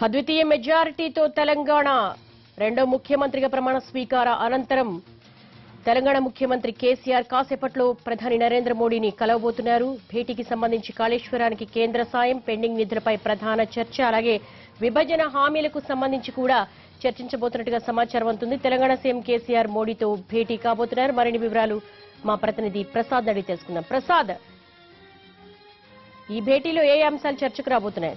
అద్వితీయ మెజారిటీతో తెలంగాణ రెండో ముఖ్యమంత్రిగా ప్రమాణ స్వీకార అనంతరం తెలంగాణ ముఖ్యమంత్రి కేసీఆర్ కాసేపట్లో ప్రధాని నరేంద్ర మోడీని కలవబోతున్నారు భేటీకి సంబంధించి కాళేశ్వరానికి కేంద్ర సాయం పెండింగ్ నిధులపై ప్రధాన చర్చ అలాగే విభజన హామీలకు సంబంధించి కూడా చర్చించబోతున్నట్టుగా సమాచారం అందుతుంది తెలంగాణ సీఎం కేసీఆర్ మోడీతో భేటీ కాబోతున్నారు మరిన్ని వివరాలు మా ప్రతినిధి ప్రసాద్ అడిగి తెలుసుకుందాం ప్రసాద్ ఈ భేటీలో ఏ అంశాలు చర్చకు రాబోతున్నాయి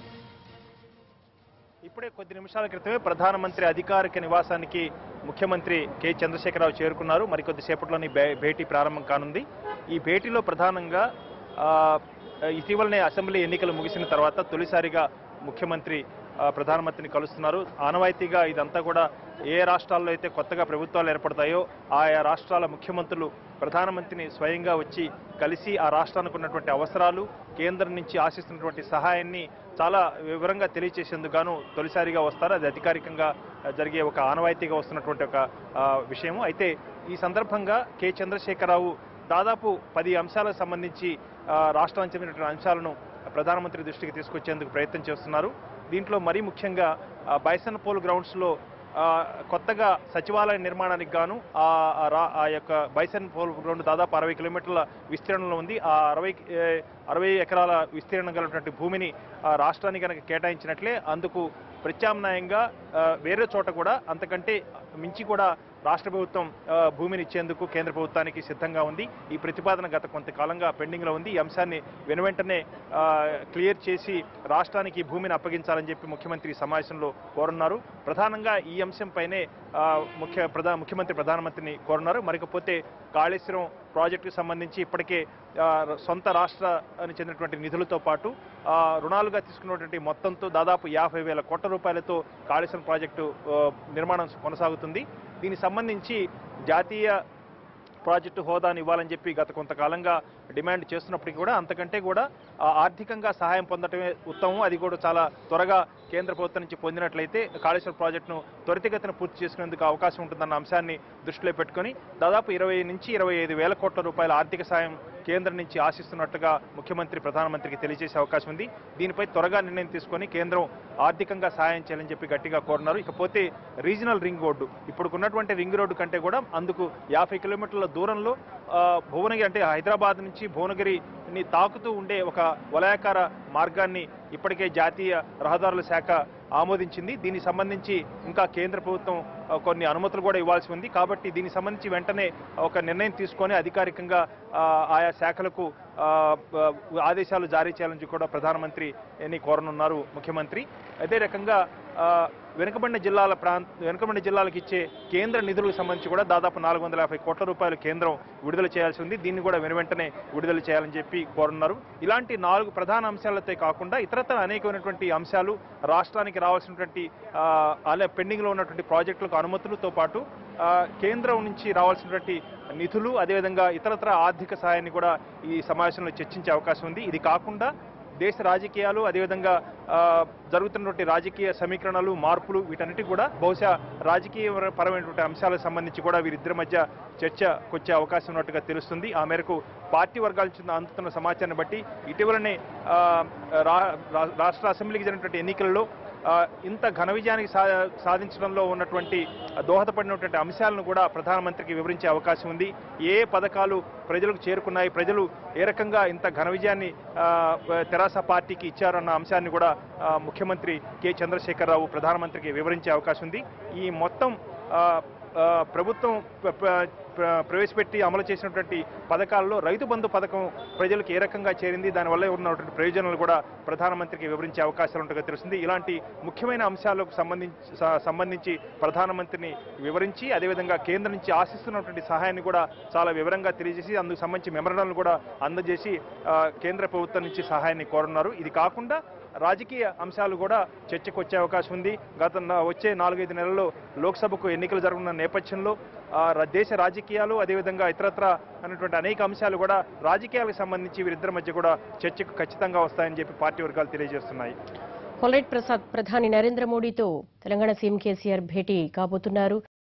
ఇప్పుడే కొద్ది నిమిషాల క్రితమే ప్రధానమంత్రి అధికారిక నివాసానికి ముఖ్యమంత్రి కె చంద్రశేఖరరావు చేరుకున్నారు మరికొద్ది సేపట్లోని భే- భేటీ ప్రారంభం కానుంది ఈ భేటీలో ప్రధానంగా ఆ, ఇటీవలనే అసెంబ్లీ ఎన్నికలు ముగిసిన తర్వాత తొలిసారిగా ముఖ్యమంత్రి ఆ, ప్రధానమంత్రిని కలుస్తున్నారు ఆనవాయితీగా ఇదంతా కూడా ఏ రాష్ట్రాల్లో అయితే కొత్తగా ప్రభుత్వాలు ఏర్పడతాయో ఆయా రాష్ట్రాల ముఖ్యమంత్రులు ప్రధానమంత్రిని స్వయంగా వచ్చి కలిసి ఆ రాష్ట్రానికి ఉన్నటువంటి అవసరాలు కేంద్రం నుంచి ఆశిస్తున్నటువంటి సహాయాన్ని చాలా వివరంగా తెలియచేసేందుకు గాను తొలిసారిగా వస్తారు అది అధికారికంగా ఆ, జరిగే ఒక ఆనవాయితీగా వస్తున్నటువంటి ఒక ఆ, విషయము అయితే ఈ సందర్భంగా కె చంద్రశేఖరరావు దాదాపు పది అంశాలకు సంబంధించి ఆ, రాష్ట్రానికి చెందినటువంటి అంశాలను ప్రధానమంత్రి దృష్టికి తీసుకొచ్చేందుకు ప్రయత్నం చేస్తున్నారు దీంట్లో మరీ ముఖ్యంగా ఆ, బైసన్ పోల్ గ్రౌండ్స్లో ఆ, కొత్తగా సచివాలయ నిర్మాణానికి గాను ఆ ఆ రా- ఆ యొక్క బైసన్ పోల్ గ్రౌండ్ దాదాపు అరవై కిలోమీటర్ల విస్తీర్ణంలో ఉంది ఆ అరవై ఏ, అరవై ఎకరాల విస్తీర్ణం కలిగినటువంటి భూమిని ఆ, రాష్ట్రానికి కనుక కేటాయించినట్లే అందుకు ప్రత్యామ్నాయంగా ఆ, వేరే చోట కూడా అంతకంటే మించి కూడా రాష్ట్ర ప్రభుత్వం ఆ, భూమిని ఇచ్చేందుకు కేంద్ర ప్రభుత్వానికి సిద్ధంగా ఉంది ఈ ప్రతిపాదన గత కొంతకాలంగా పెండింగ్లో ఉంది ఈ అంశాన్ని వెనువెంటనే ఆ, క్లియర్ చేసి రాష్ట్రానికి ఈ భూమిని అప్పగించాలని చెప్పి ముఖ్యమంత్రి ఈ సమావేశంలో కోరున్నారు ప్రధానంగా ఈ అంశంపైనే ఆ, ముఖ్య ప్రధా ముఖ్యమంత్రి ప్రధానమంత్రిని కోరున్నారు మరికపోతే కాళేశ్వరం ప్రాజెక్టుకు సంబంధించి ఇప్పటికే ఆ, సొంత రాష్ట్రానికి చెందినటువంటి నిధులతో పాటు ఆ, రుణాలుగా తీసుకున్నటువంటి మొత్తంతో దాదాపు యాభై వేల కోట్ల రూపాయలతో కాళేశ్వరం ప్రాజెక్టు ఆ, నిర్మాణం కొనసాగుతుంది దీనికి సంబంధించి జాతీయ ప్రాజెక్టు హోదాను ఇవ్వాలని చెప్పి గత కొంతకాలంగా డిమాండ్ చేస్తున్నప్పటికీ కూడా అంతకంటే కూడా ఆ, ఆర్థికంగా సహాయం పొందటమే ఉత్తమం అది కూడా చాలా త్వరగా కేంద్ర ప్రభుత్వం నుంచి పొందినట్లయితే కాళేశ్వరం ప్రాజెక్టును త్వరితగతిన పూర్తి చేసుకునేందుకు అవకాశం ఉంటుందన్న అంశాన్ని దృష్టిలో పెట్టుకొని దాదాపు ఇరవై నుంచి ఇరవై ఐదు వేల కోట్ల రూపాయల ఆర్థిక సాయం కేంద్రం నుంచి ఆశిస్తున్నట్టుగా ముఖ్యమంత్రి ప్రధానమంత్రికి తెలియజేసే అవకాశం ఉంది దీనిపై త్వరగా నిర్ణయం తీసుకొని కేంద్రం ఆర్థికంగా సహాయం చేయాలని చెప్పి గట్టిగా కోరున్నారు ఇకపోతే రీజనల్ రింగ్ రోడ్డు ఇప్పుడు ఉన్నటువంటి రింగ్ రోడ్డు కంటే కూడా అందుకు యాభై కిలోమీటర్ల దూరంలో ఆ, భువనగిరి అంటే హైదరాబాద్ నుంచి భువనగిరిని తాకుతూ ఉండే ఒక వలయాకార మార్గాన్ని ఇప్పటికే జాతీయ రహదారుల శాఖ ఆమోదించింది దీనికి సంబంధించి ఇంకా కేంద్ర ప్రభుత్వం ఆ, కొన్ని అనుమతులు కూడా ఇవ్వాల్సి ఉంది కాబట్టి దీనికి సంబంధించి వెంటనే ఒక నిర్ణయం తీసుకొని అధికారికంగా ఆ, ఆయా శాఖలకు ఆ, ఆ, ఆదేశాలు జారీ చేయాలని కూడా ప్రధానమంత్రి ని కోరనున్నారు ముఖ్యమంత్రి అదే రకంగా ఆ, వెనుకబడిన జిల్లాల ప్రాంత వెనుకబడిన జిల్లాలకు ఇచ్చే కేంద్ర నిధులకు సంబంధించి కూడా దాదాపు నాలుగు వందల యాభై కోట్ల రూపాయలు కేంద్రం విడుదల చేయాల్సి ఉంది దీన్ని కూడా వెనువెంటనే విడుదల చేయాలని చెప్పి కోరున్నారు ఇలాంటి నాలుగు ప్రధాన అంశాలతో కాకుండా ఇతరత్ర అనేకమైనటువంటి అంశాలు రాష్ట్రానికి రావాల్సినటువంటి ఆ, అలా పెండింగ్లో ఉన్నటువంటి ప్రాజెక్టులకు అనుమతులతో పాటు ఆ, కేంద్రం నుంచి రావాల్సినటువంటి నిధులు అదేవిధంగా ఇతరత్ర ఆర్థిక సహాయాన్ని కూడా ఈ సమావేశంలో చర్చించే అవకాశం ఉంది ఇది కాకుండా దేశ రాజకీయాలు అదేవిధంగా ఆ, జరుగుతున్నటువంటి రాజకీయ సమీకరణలు మార్పులు వీటన్నిటి కూడా బహుశా రాజకీయ పరమైనటువంటి అంశాలకు సంబంధించి కూడా వీరిద్దరి మధ్య చర్చకొచ్చే అవకాశం ఉన్నట్టుగా తెలుస్తుంది ఆ మేరకు పార్టీ వర్గాల నుంచి అందుతున్న సమాచారాన్ని బట్టి ఇటీవలనే ఆ, రా- రా- రాష్ట్ర అసెంబ్లీకి జరిగినటువంటి ఎన్నికల్లో ఆ, ఇంత ఘన విజయానికి సా సాధించడంలో ఉన్నటువంటి దోహదపడినటువంటి అంశాలను కూడా ప్రధానమంత్రికి వివరించే అవకాశం ఉంది ఏ ఏ పథకాలు ప్రజలకు చేరుకున్నాయి ప్రజలు ఏ రకంగా ఇంత ఘన విజయాన్ని ఆ, తెరాస పార్టీకి ఇచ్చారన్న అంశాన్ని కూడా ఆ, ముఖ్యమంత్రి కె చంద్రశేఖరరావు ప్రధానమంత్రికి వివరించే అవకాశం ఉంది ఈ మొత్తం ఆ, ఆ, ప్రభుత్వం ప్ర- ప్ర- ప్ర- ప్రవేశపెట్టి అమలు చేసినటువంటి పథకాల్లో రైతు బంధు పథకం ప్రజలకు ఏ రకంగా చేరింది దానివల్ల ఉన్నటువంటి ప్రయోజనాలు కూడా ప్రధానమంత్రికి వివరించే అవకాశాలు ఉంటుందిగా తెలుస్తుంది ఇలాంటి ముఖ్యమైన అంశాలకు సంబంధించి స- సంబంధించి ప్రధానమంత్రిని వివరించి అదేవిధంగా కేంద్రం నుంచి ఆశిస్తున్నటువంటి సహాయాన్ని కూడా చాలా వివరంగా తెలియజేసి అందుకు సంబంధించి మెమరణాలను కూడా అందజేసి ఆ, కేంద్ర ప్రభుత్వం నుంచి సహాయాన్ని కోరున్నారు ఇది కాకుండా రాజకీయ అంశాలు కూడా చర్చకు వచ్చే అవకాశం ఉంది గత నా- వచ్చే నాలుగైదు నెలల్లో లోక్సభకు ఎన్నికలు జరగనున్న నేపథ్యంలో ఆ, ర- దేశ రాజకీయాలు అదేవిధంగా ఇతరత్ర అనేటువంటి అనేక అంశాలు కూడా రాజకీయాలకు సంబంధించి వీరిద్దరి మధ్య కూడా చర్చకు ఖచ్చితంగా వస్తాయని చెప్పి పార్టీ వర్గాలు తెలియజేస్తున్నాయి కొలరెడ్ ప్రసాద్ ప్రధాని నరేంద్ర మోడీతో తెలంగాణ సీఎం కేసీఆర్ భేటీ కాబోతున్నారు